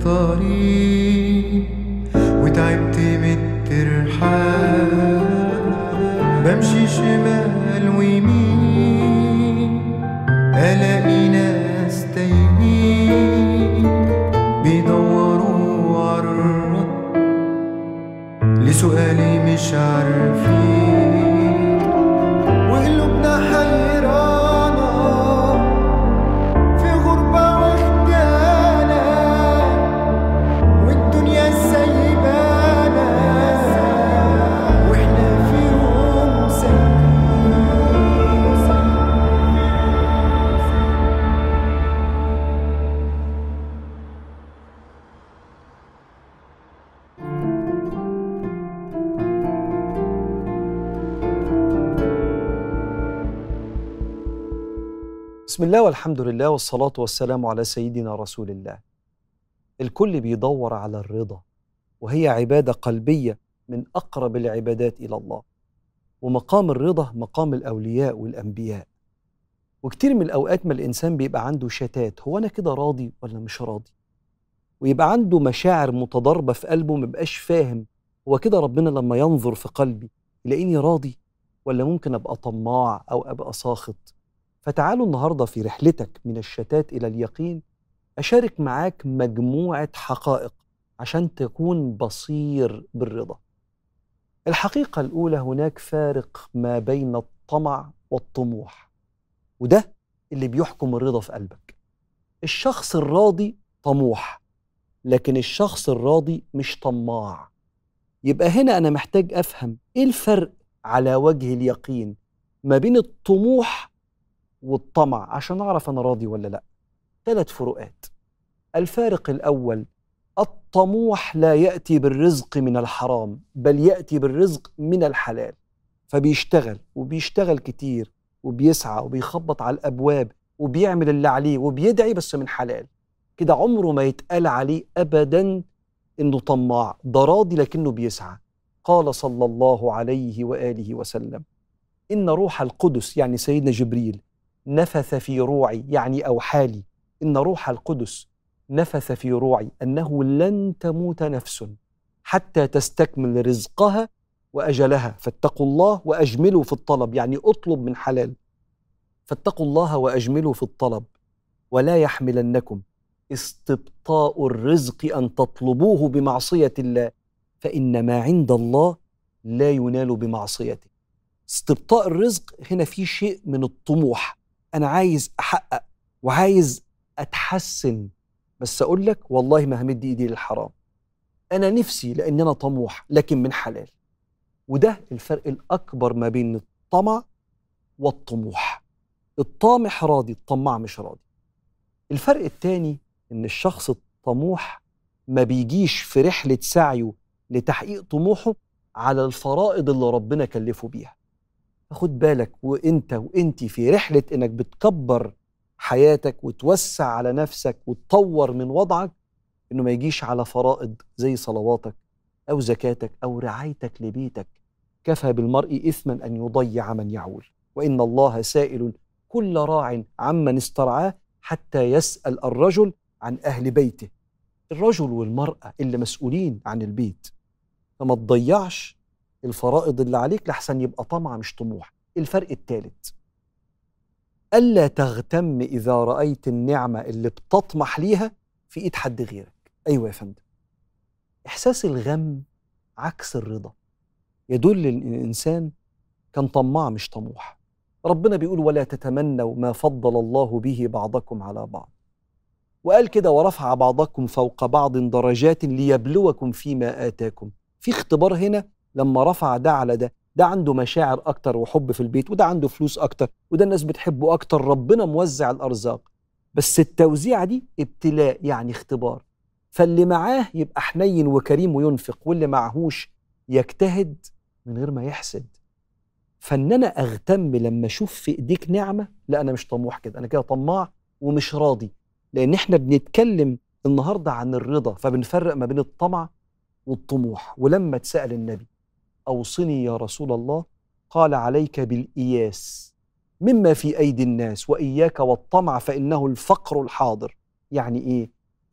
الطريق وتعبت من الترحال بمشي شمال ويمين ألاقي ناس تايهين بيدوروا عالرد لسؤالي مش عارفين وقلوبنا حيرانة في غربة وخدانة والدنيا سايبانا واحنا في يوم بسم الله والحمد لله والصلاة والسلام على سيدنا رسول الله. الكل بيدور على الرضا وهي عبادة قلبية من أقرب العبادات إلى الله. ومقام الرضا مقام الأولياء والأنبياء. وكتير من الأوقات ما الإنسان بيبقى عنده شتات هو أنا كده راضي ولا مش راضي؟ ويبقى عنده مشاعر متضاربة في قلبه مبقاش فاهم هو كده ربنا لما ينظر في قلبي يلاقيني راضي ولا ممكن أبقى طماع أو أبقى ساخط فتعالوا النهارده في رحلتك من الشتات الى اليقين اشارك معاك مجموعه حقائق عشان تكون بصير بالرضا. الحقيقه الاولى هناك فارق ما بين الطمع والطموح. وده اللي بيحكم الرضا في قلبك. الشخص الراضي طموح لكن الشخص الراضي مش طماع. يبقى هنا انا محتاج افهم ايه الفرق على وجه اليقين ما بين الطموح والطمع عشان اعرف انا راضي ولا لا ثلاث فروقات الفارق الاول الطموح لا ياتي بالرزق من الحرام بل ياتي بالرزق من الحلال فبيشتغل وبيشتغل كتير وبيسعى وبيخبط على الابواب وبيعمل اللي عليه وبيدعي بس من حلال كده عمره ما يتقال عليه ابدا انه طماع ده راضي لكنه بيسعى قال صلى الله عليه واله وسلم ان روح القدس يعني سيدنا جبريل نفث في روعي يعني اوحى لي ان روح القدس نفث في روعي انه لن تموت نفس حتى تستكمل رزقها واجلها فاتقوا الله واجملوا في الطلب يعني اطلب من حلال فاتقوا الله واجملوا في الطلب ولا يحملنكم استبطاء الرزق ان تطلبوه بمعصيه الله فان ما عند الله لا ينال بمعصيته استبطاء الرزق هنا في شيء من الطموح انا عايز احقق وعايز اتحسن بس اقول لك والله ما همد ايدي للحرام انا نفسي لان انا طموح لكن من حلال وده الفرق الاكبر ما بين الطمع والطموح الطامح راضي الطماع مش راضي الفرق الثاني ان الشخص الطموح ما بيجيش في رحله سعيه لتحقيق طموحه على الفرائض اللي ربنا كلفه بيها خد بالك وانت وانت في رحله انك بتكبر حياتك وتوسع على نفسك وتطور من وضعك انه ما يجيش على فرائض زي صلواتك او زكاتك او رعايتك لبيتك كفى بالمرء اثما ان يضيع من يعول وان الله سائل كل راع عمن استرعاه حتى يسال الرجل عن اهل بيته الرجل والمراه اللي مسؤولين عن البيت فما تضيعش الفرائض اللي عليك لحسن يبقى طمع مش طموح الفرق الثالث ألا تغتم إذا رأيت النعمة اللي بتطمح ليها في إيد حد غيرك أيوة يا فندم إحساس الغم عكس الرضا يدل إن الإنسان كان طماع مش طموح ربنا بيقول ولا تتمنوا ما فضل الله به بعضكم على بعض وقال كده ورفع بعضكم فوق بعض درجات ليبلوكم فيما آتاكم في اختبار هنا لما رفع ده على ده ده عنده مشاعر اكتر وحب في البيت وده عنده فلوس اكتر وده الناس بتحبه اكتر ربنا موزع الارزاق بس التوزيعه دي ابتلاء يعني اختبار فاللي معاه يبقى حنين وكريم وينفق واللي معهوش يجتهد من غير ما يحسد فان انا اغتم لما اشوف في ايديك نعمه لا انا مش طموح كده انا كده طماع ومش راضي لان احنا بنتكلم النهارده عن الرضا فبنفرق ما بين الطمع والطموح ولما اتسال النبي اوصني يا رسول الله قال عليك بالاياس مما في ايدي الناس واياك والطمع فانه الفقر الحاضر يعني ايه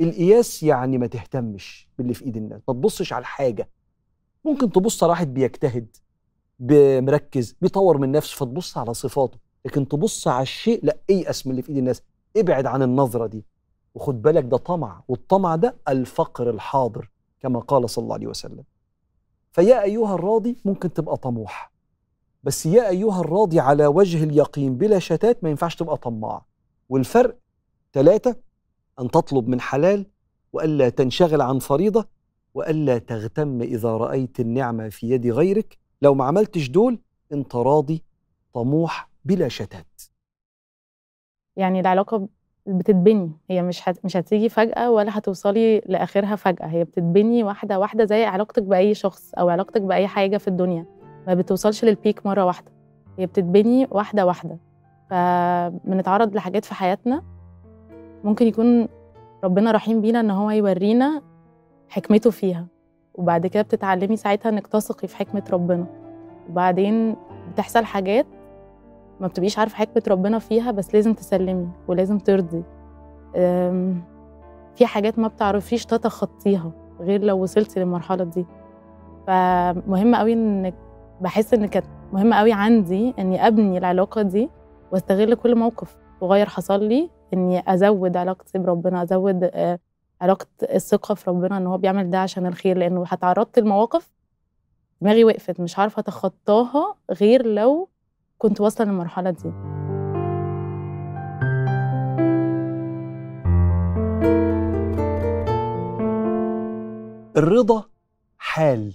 القياس يعني ما تهتمش باللي في ايد الناس ما تبصش على الحاجه ممكن تبص على واحد بيجتهد مركز بيطور من نفسه فتبص على صفاته لكن تبص على الشيء لا ايأس من اللي في ايد الناس ابعد عن النظره دي وخد بالك ده طمع والطمع ده الفقر الحاضر كما قال صلى الله عليه وسلم فيا ايها الراضي ممكن تبقى طموح بس يا ايها الراضي على وجه اليقين بلا شتات ما ينفعش تبقى طماع والفرق ثلاثه ان تطلب من حلال والا تنشغل عن فريضه والا تغتم اذا رايت النعمه في يد غيرك لو ما عملتش دول انت راضي طموح بلا شتات يعني العلاقة بتتبني هي مش هت... مش هتيجي فجأة ولا هتوصلي لآخرها فجأة هي بتتبني واحدة واحدة زي علاقتك بأي شخص أو علاقتك بأي حاجة في الدنيا ما بتوصلش للبيك مرة واحدة هي بتتبني واحدة واحدة فبنتعرض لحاجات في حياتنا ممكن يكون ربنا رحيم بينا إن هو يورينا حكمته فيها وبعد كده بتتعلمي ساعتها إنك تثقي في حكمة ربنا وبعدين بتحصل حاجات ما بتبقيش عارفه حكمه ربنا فيها بس لازم تسلمي ولازم ترضي أم، في حاجات ما بتعرفيش تتخطيها غير لو وصلتي للمرحله دي فمهم قوي انك بحس ان كانت مهم قوي عندي اني ابني العلاقه دي واستغل كل موقف صغير حصل لي اني ازود علاقتي بربنا ازود آه، علاقه الثقه في ربنا ان هو بيعمل ده عشان الخير لانه هتعرضت لمواقف دماغي وقفت مش عارفه اتخطاها غير لو كنت واصله للمرحله دي الرضا حال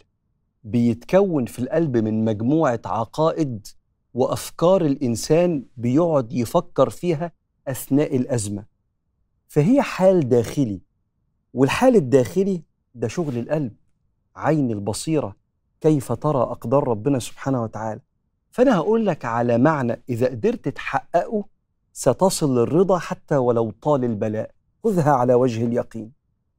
بيتكون في القلب من مجموعة عقائد وأفكار الإنسان بيقعد يفكر فيها أثناء الأزمة فهي حال داخلي والحال الداخلي ده شغل القلب عين البصيرة كيف ترى أقدار ربنا سبحانه وتعالى فأنا هقول لك على معنى إذا قدرت تحققه ستصل للرضا حتى ولو طال البلاء خذها على وجه اليقين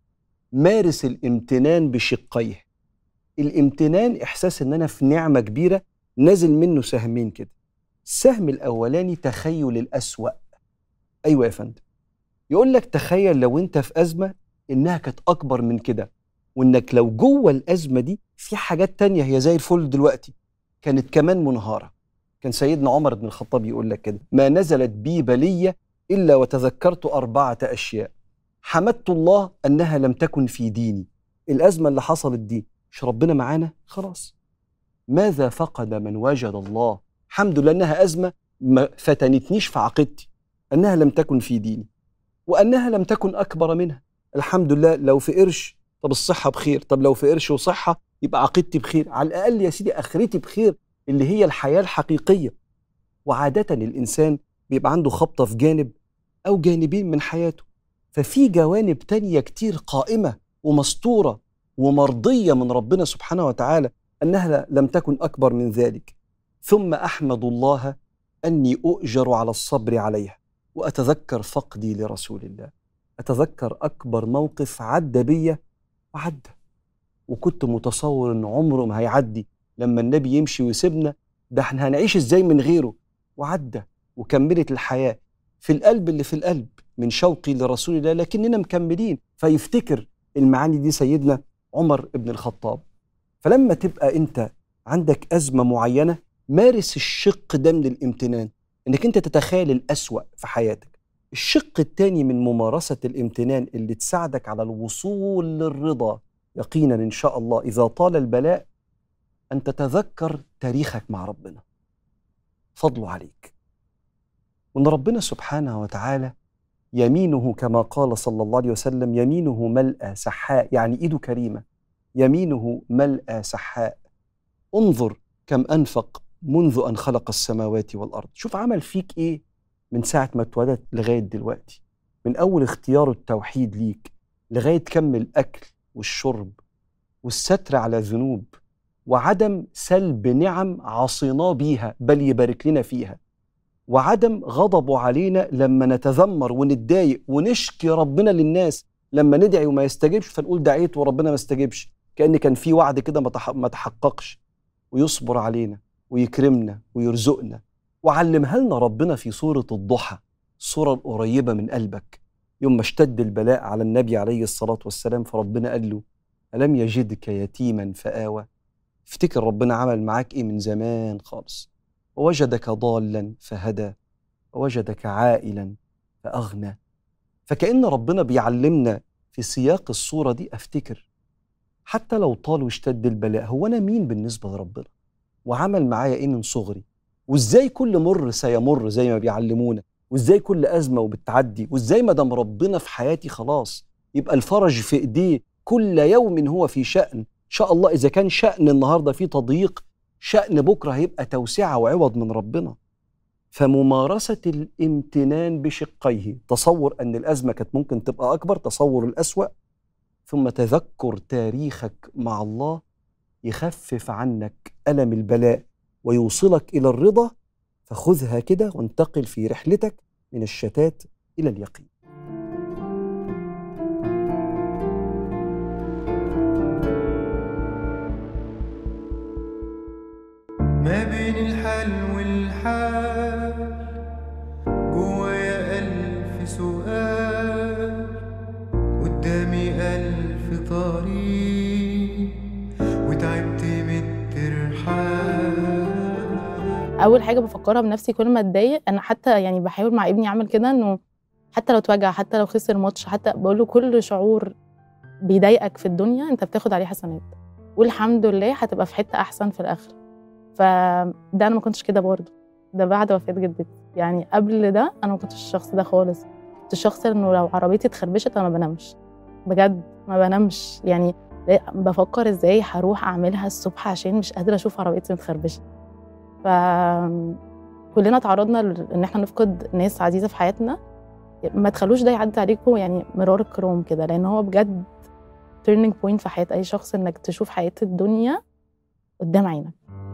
مارس الامتنان بشقيه الامتنان احساس ان انا في نعمه كبيره نازل منه سهمين كده السهم الاولاني تخيل الاسوا ايوه يا فندم يقول لك تخيل لو انت في ازمه انها كانت اكبر من كده وانك لو جوه الازمه دي في حاجات تانية هي زي الفل دلوقتي كانت كمان منهاره كان سيدنا عمر بن الخطاب يقول لك كده ما نزلت بي بليه الا وتذكرت اربعه اشياء حمدت الله انها لم تكن في ديني الازمه اللي حصلت دي مش ربنا معانا خلاص ماذا فقد من وجد الله الحمد لله انها ازمه ما فتنتنيش في عقيدتي انها لم تكن في ديني وانها لم تكن اكبر منها الحمد لله لو في قرش طب الصحه بخير طب لو في قرش وصحه يبقى عقيدتي بخير على الاقل يا سيدي اخرتي بخير اللي هي الحياه الحقيقيه وعاده الانسان بيبقى عنده خبطه في جانب او جانبين من حياته ففي جوانب تانية كتير قائمة ومستورة ومرضية من ربنا سبحانه وتعالى أنها لم تكن أكبر من ذلك ثم أحمد الله أني أؤجر على الصبر عليها وأتذكر فقدي لرسول الله أتذكر أكبر موقف عدى بيا وعدى وكنت متصور أن عمره ما هيعدي لما النبي يمشي ويسيبنا ده احنا هنعيش ازاي من غيره وعدى وكملت الحياة في القلب اللي في القلب من شوقي لرسول الله لكننا مكملين فيفتكر المعاني دي سيدنا عمر بن الخطاب فلما تبقى انت عندك أزمة معينة مارس الشق ده من الامتنان انك انت تتخيل الأسوأ في حياتك الشق الثاني من ممارسة الامتنان اللي تساعدك على الوصول للرضا يقينا إن شاء الله إذا طال البلاء أن تتذكر تاريخك مع ربنا فضله عليك وأن ربنا سبحانه وتعالى يمينه كما قال صلى الله عليه وسلم يمينه ملأى سحاء يعني ايده كريمه يمينه ملأى سحاء انظر كم انفق منذ ان خلق السماوات والارض شوف عمل فيك ايه من ساعه ما اتولدت لغايه دلوقتي من اول اختيار التوحيد ليك لغايه كم الاكل والشرب والستر على الذنوب وعدم سلب نعم عصيناه بيها بل يبارك لنا فيها وعدم غضبه علينا لما نتذمر ونتضايق ونشكي ربنا للناس لما ندعي وما يستجبش فنقول دعيت وربنا ما استجبش كأن كان في وعد كده ما تح- ما تحققش ويصبر علينا ويكرمنا ويرزقنا وعلمها لنا ربنا في سورة الضحى الصورة القريبة من قلبك يوم ما اشتد البلاء على النبي عليه الصلاة والسلام فربنا قال له ألم يجدك يتيما فآوى افتكر ربنا عمل معاك إيه من زمان خالص ووجدك ضالا فهدى ووجدك عائلا فأغنى فكأن ربنا بيعلمنا في سياق الصورة دي أفتكر حتى لو طال واشتد البلاء هو أنا مين بالنسبة لربنا وعمل معايا إيه من صغري وإزاي كل مر سيمر زي ما بيعلمونا وإزاي كل أزمة وبتعدي وإزاي ما دام ربنا في حياتي خلاص يبقى الفرج في إيديه كل يوم هو في شأن إن شاء الله إذا كان شأن النهاردة فيه تضييق شأن بكرة هيبقى توسعة وعوض من ربنا فممارسة الامتنان بشقيه تصور أن الأزمة كانت ممكن تبقى أكبر تصور الأسوأ ثم تذكر تاريخك مع الله يخفف عنك ألم البلاء ويوصلك إلى الرضا فخذها كده وانتقل في رحلتك من الشتات إلى اليقين ما بين الحال والحال جوايا ألف سؤال قدامي ألف طريق وتعبت من الترحال اول حاجه بفكرها بنفسي كل ما اتضايق انا حتى يعني بحاول مع ابني اعمل كده انه حتى لو اتوجع حتى لو خسر ماتش حتى بقول له كل شعور بيضايقك في الدنيا انت بتاخد عليه حسنات والحمد لله هتبقى في حته احسن في الاخر فده انا ما كنتش كده برضه ده بعد وفاه جدتي يعني قبل ده انا ما كنتش الشخص ده خالص كنت الشخص انه لو عربيتي اتخربشت انا ما بنامش بجد ما بنامش يعني بفكر ازاي هروح اعملها الصبح عشان مش قادره اشوف عربيتي متخربشه ف كلنا تعرضنا ل- ان احنا نفقد ناس عزيزه في حياتنا ما تخلوش ده يعدي عليكم يعني مرار الكروم كده لان هو بجد turning point في حياه اي شخص انك تشوف حياه الدنيا قدام عينك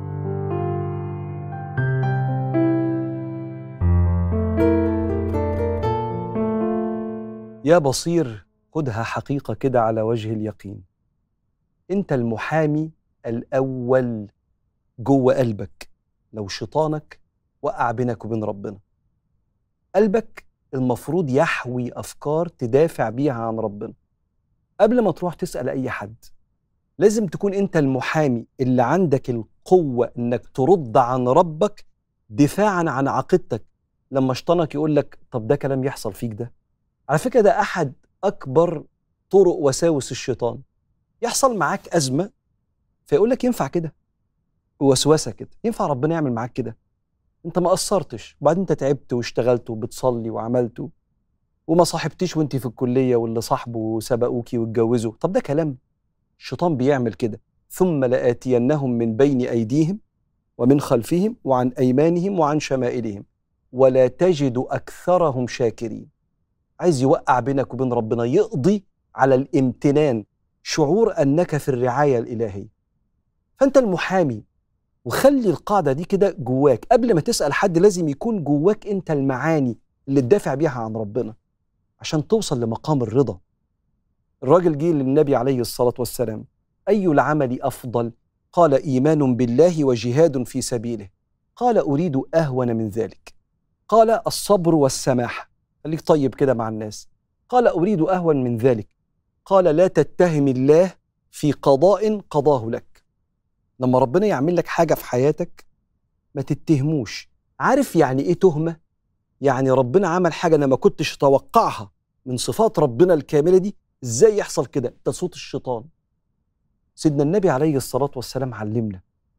يا بصير خدها حقيقة كده على وجه اليقين أنت المحامي الأول جوه قلبك لو شيطانك وقع بينك وبين ربنا قلبك المفروض يحوي أفكار تدافع بيها عن ربنا قبل ما تروح تسأل أي حد لازم تكون أنت المحامي اللي عندك القوة إنك ترد عن ربك دفاعا عن عقيدتك لما شيطانك يقول لك طب ده كلام يحصل فيك ده على فكرة ده أحد أكبر طرق وساوس الشيطان يحصل معاك أزمة فيقول لك ينفع كده وسوسة كده ينفع ربنا يعمل معاك كده أنت ما قصرتش وبعدين أنت تعبت واشتغلت وبتصلي وعملت وما صاحبتيش وأنت في الكلية واللي صاحبه سبقوكي واتجوزوا طب ده كلام الشيطان بيعمل كده ثم لآتينهم من بين أيديهم ومن خلفهم وعن أيمانهم وعن شمائلهم ولا تجد أكثرهم شاكرين عايز يوقع بينك وبين ربنا يقضي على الامتنان شعور انك في الرعايه الالهيه فانت المحامي وخلي القاعده دي كده جواك قبل ما تسال حد لازم يكون جواك انت المعاني اللي تدافع بيها عن ربنا عشان توصل لمقام الرضا الراجل جه للنبي عليه الصلاه والسلام اي العمل افضل قال ايمان بالله وجهاد في سبيله قال اريد اهون من ذلك قال الصبر والسماحه خليك طيب كده مع الناس قال اريد اهون من ذلك قال لا تتهم الله في قضاء قضاه لك لما ربنا يعمل لك حاجه في حياتك ما تتهموش عارف يعني ايه تهمه يعني ربنا عمل حاجه انا ما كنتش اتوقعها من صفات ربنا الكامله دي ازاي يحصل كده ده صوت الشيطان سيدنا النبي عليه الصلاه والسلام علمنا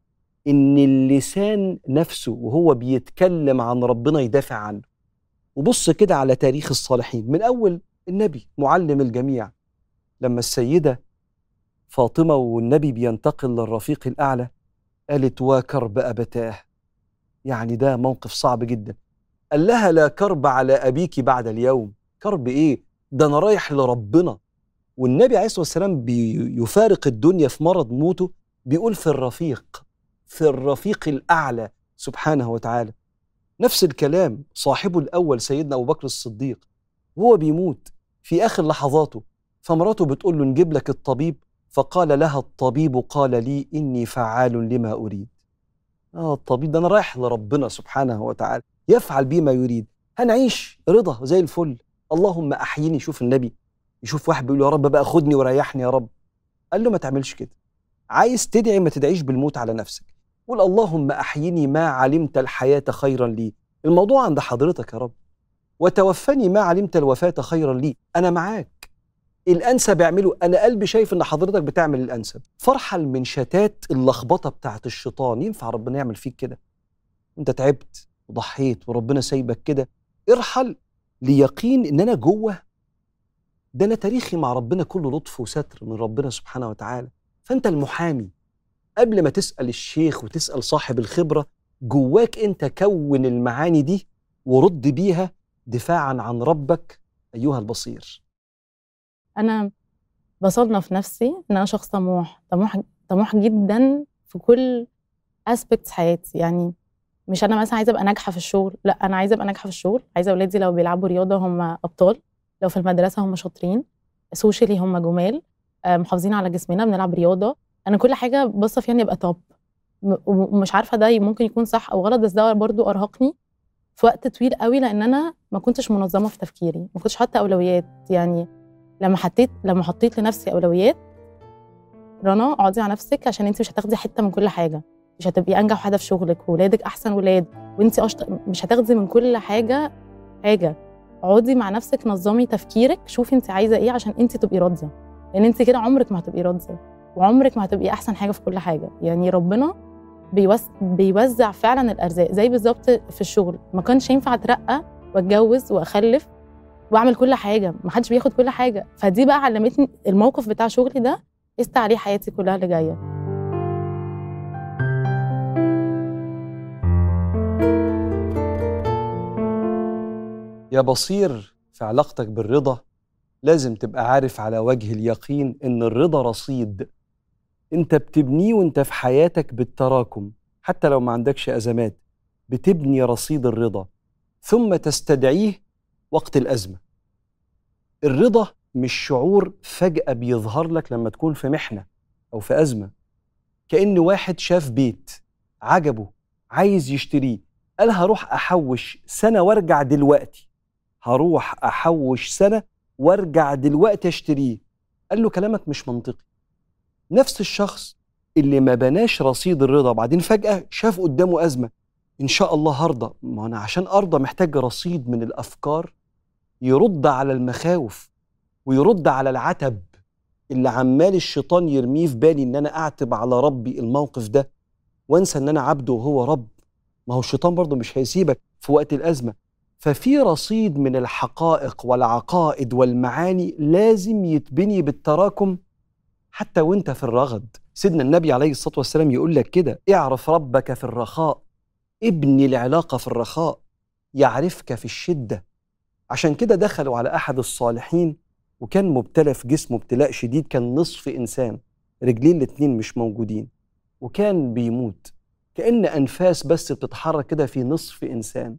ان اللسان نفسه وهو بيتكلم عن ربنا يدافع عنه وبص كده على تاريخ الصالحين من اول النبي معلم الجميع لما السيده فاطمه والنبي بينتقل للرفيق الاعلى قالت وكرب ابتاه يعني ده موقف صعب جدا قال لها لا كرب على ابيك بعد اليوم كرب ايه ده انا رايح لربنا والنبي عليه الصلاه والسلام بيفارق الدنيا في مرض موته بيقول في الرفيق في الرفيق الاعلى سبحانه وتعالى نفس الكلام صاحبه الاول سيدنا ابو بكر الصديق وهو بيموت في اخر لحظاته فمراته بتقول له نجيب لك الطبيب فقال لها الطبيب قال لي اني فعال لما اريد اه الطبيب ده انا رايح لربنا سبحانه وتعالى يفعل بي ما يريد هنعيش رضا زي الفل اللهم احيني شوف النبي يشوف واحد بيقول يا رب بقى خدني وريحني يا رب قال له ما تعملش كده عايز تدعي ما تدعيش بالموت على نفسك قول اللهم احيني ما علمت الحياه خيرا لي الموضوع عند حضرتك يا رب وتوفني ما علمت الوفاه خيرا لي انا معاك الانسب اعمله انا قلبي شايف ان حضرتك بتعمل الانسب فارحل من شتات اللخبطه بتاعت الشيطان ينفع ربنا يعمل فيك كده انت تعبت وضحيت وربنا سايبك كده ارحل ليقين ان انا جوه ده انا تاريخي مع ربنا كله لطف وستر من ربنا سبحانه وتعالى فانت المحامي قبل ما تسال الشيخ وتسال صاحب الخبره جواك انت كون المعاني دي ورد بيها دفاعا عن ربك ايها البصير انا بصنف نفسي ان انا شخص طموح طموح طموح جدا في كل اسبكتس حياتي يعني مش انا مثلا عايزه ابقى ناجحه في الشغل لا انا عايزه ابقى ناجحه في الشغل عايزه اولادي لو بيلعبوا رياضه هم ابطال لو في المدرسه هم شاطرين سوشيالي هم جمال آه، محافظين على جسمنا بنلعب رياضه انا كل حاجه بص فيها اني ابقى توب م- ومش عارفه ده ممكن يكون صح او غلط بس ده برضو ارهقني في وقت طويل قوي لان انا ما كنتش منظمه في تفكيري ما كنتش حاطه اولويات يعني لما حطيت لما حطيت لنفسي اولويات رنا اقعدي على نفسك عشان انت مش هتاخدي حته من كل حاجه مش هتبقي انجح واحده في شغلك وولادك احسن ولاد وانت أشط... مش هتاخدي من كل حاجه حاجه اقعدي مع نفسك نظمي تفكيرك شوفي انت عايزه ايه عشان انت تبقي راضيه لان انت كده عمرك ما هتبقي راضيه وعمرك ما هتبقي احسن حاجه في كل حاجه يعني ربنا بيوز... بيوزع فعلا الارزاق زي بالظبط في الشغل ما كانش ينفع اترقى واتجوز واخلف واعمل كل حاجه ما حدش بياخد كل حاجه فدي بقى علمتني الموقف بتاع شغلي ده قست عليه حياتي كلها اللي جايه يا بصير في علاقتك بالرضا لازم تبقى عارف على وجه اليقين ان الرضا رصيد انت بتبنيه وانت في حياتك بالتراكم حتى لو ما عندكش ازمات بتبني رصيد الرضا ثم تستدعيه وقت الازمه الرضا مش شعور فجاه بيظهر لك لما تكون في محنه او في ازمه كان واحد شاف بيت عجبه عايز يشتريه قال هروح احوش سنه وارجع دلوقتي هروح احوش سنه وارجع دلوقتي اشتريه قال له كلامك مش منطقي نفس الشخص اللي ما بناش رصيد الرضا بعدين فجاه شاف قدامه ازمه ان شاء الله هرضى ما انا عشان ارضى محتاج رصيد من الافكار يرد على المخاوف ويرد على العتب اللي عمال الشيطان يرميه في بالي ان انا اعتب على ربي الموقف ده وانسى ان انا عبده وهو رب ما هو الشيطان برضه مش هيسيبك في وقت الازمه ففي رصيد من الحقائق والعقائد والمعاني لازم يتبني بالتراكم حتى وانت في الرغد سيدنا النبي عليه الصلاه والسلام يقول لك كده اعرف ربك في الرخاء ابني العلاقه في الرخاء يعرفك في الشده عشان كده دخلوا على احد الصالحين وكان مبتلى في جسمه ابتلاء شديد كان نصف انسان رجليه الاتنين مش موجودين وكان بيموت كأن أنفاس بس بتتحرك كده في نصف إنسان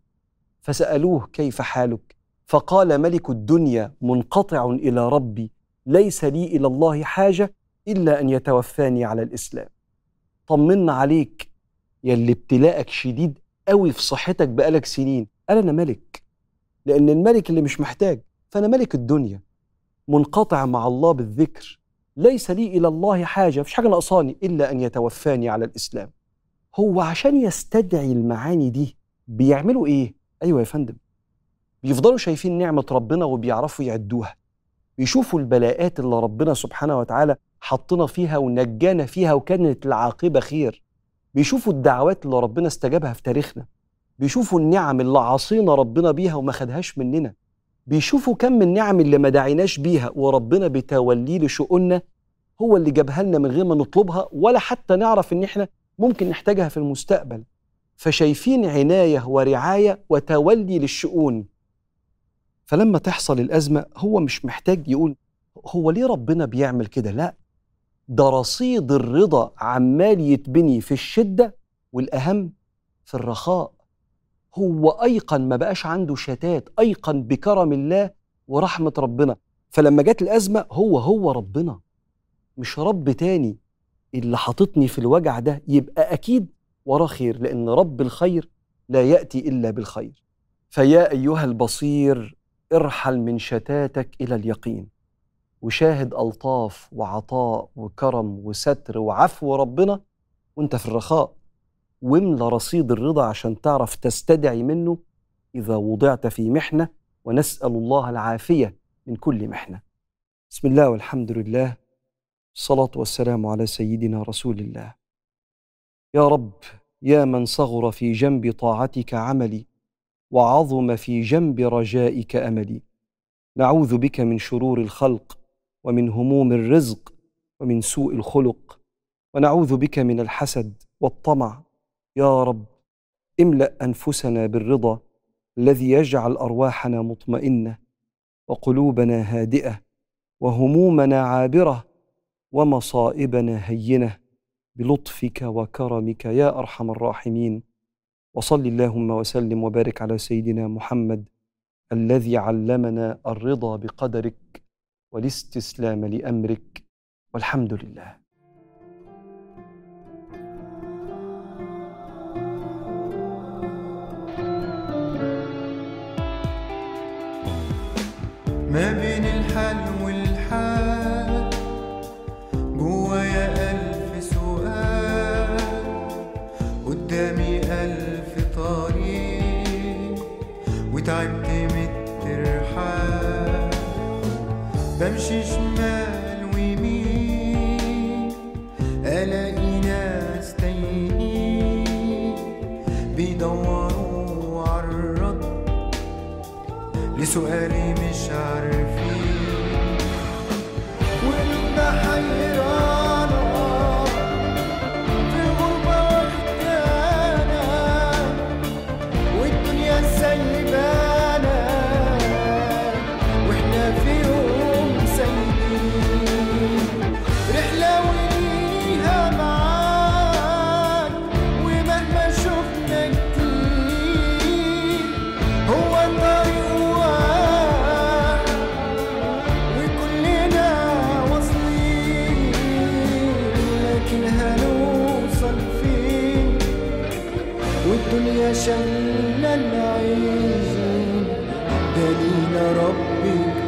فسألوه كيف حالك فقال ملك الدنيا منقطع إلى ربي ليس لي إلى الله حاجة إلا أن يتوفاني على الإسلام طمنا عليك يلي ابتلاءك شديد قوي في صحتك بقالك سنين قال أنا ملك لأن الملك اللي مش محتاج فأنا ملك الدنيا منقطع مع الله بالذكر ليس لي إلى الله حاجة مفيش حاجة ناقصاني إلا أن يتوفاني على الإسلام هو عشان يستدعي المعاني دي بيعملوا ايه؟ ايوه يا فندم بيفضلوا شايفين نعمة ربنا وبيعرفوا يعدوها بيشوفوا البلاءات اللي ربنا سبحانه وتعالى حطنا فيها ونجانا فيها وكانت العاقبة خير بيشوفوا الدعوات اللي ربنا استجابها في تاريخنا بيشوفوا النعم اللي عاصينا ربنا بيها وما خدهاش مننا بيشوفوا كم النعم اللي ما دعيناش بيها وربنا بتوليه لشؤوننا هو اللي جابها لنا من غير ما نطلبها ولا حتى نعرف ان احنا ممكن نحتاجها في المستقبل فشايفين عناية ورعاية وتولي للشؤون فلما تحصل الأزمة هو مش محتاج يقول هو ليه ربنا بيعمل كده لا ده رصيد الرضا عمال يتبني في الشدة والأهم في الرخاء هو أيقن ما بقاش عنده شتات أيقن بكرم الله ورحمة ربنا فلما جت الأزمة هو هو ربنا مش رب تاني اللي حاططني في الوجع ده يبقى اكيد وراه خير لان رب الخير لا ياتي الا بالخير فيا ايها البصير ارحل من شتاتك إلى اليقين وشاهد ألطاف وعطاء وكرم وستر وعفو ربنا وانت في الرخاء واملى رصيد الرضا عشان تعرف تستدعي منه إذا وضعت في محنة ونسأل الله العافية من كل محنة بسم الله والحمد لله الصلاة والسلام على سيدنا رسول الله يا رب يا من صغر في جنب طاعتك عملي وعظم في جنب رجائك املي نعوذ بك من شرور الخلق ومن هموم الرزق ومن سوء الخلق ونعوذ بك من الحسد والطمع يا رب املا انفسنا بالرضا الذي يجعل ارواحنا مطمئنه وقلوبنا هادئه وهمومنا عابره ومصائبنا هينه بلطفك وكرمك يا ارحم الراحمين وصل اللهم وسلم وبارك على سيدنا محمد الذي علمنا الرضا بقدرك والاستسلام لامرك والحمد لله ما بين الحل والحال جوايا ألف سؤال قدامي ألف طريق وتعبت من الترحال بمشي شمال ويمين ألاقي ناس تايهين بيدوروا عالرد لسؤالي مش عارفين وقلوبنا حيرانة في غربة واخدانا والدنيا سايبانا واحنا في يوم سايبين رحلة وليها معاك ومهما شفنا كتير هو الطريق واحد وكلنا واصلين لكن هنوصل فين والدنيا شلنا العين دلينا ربك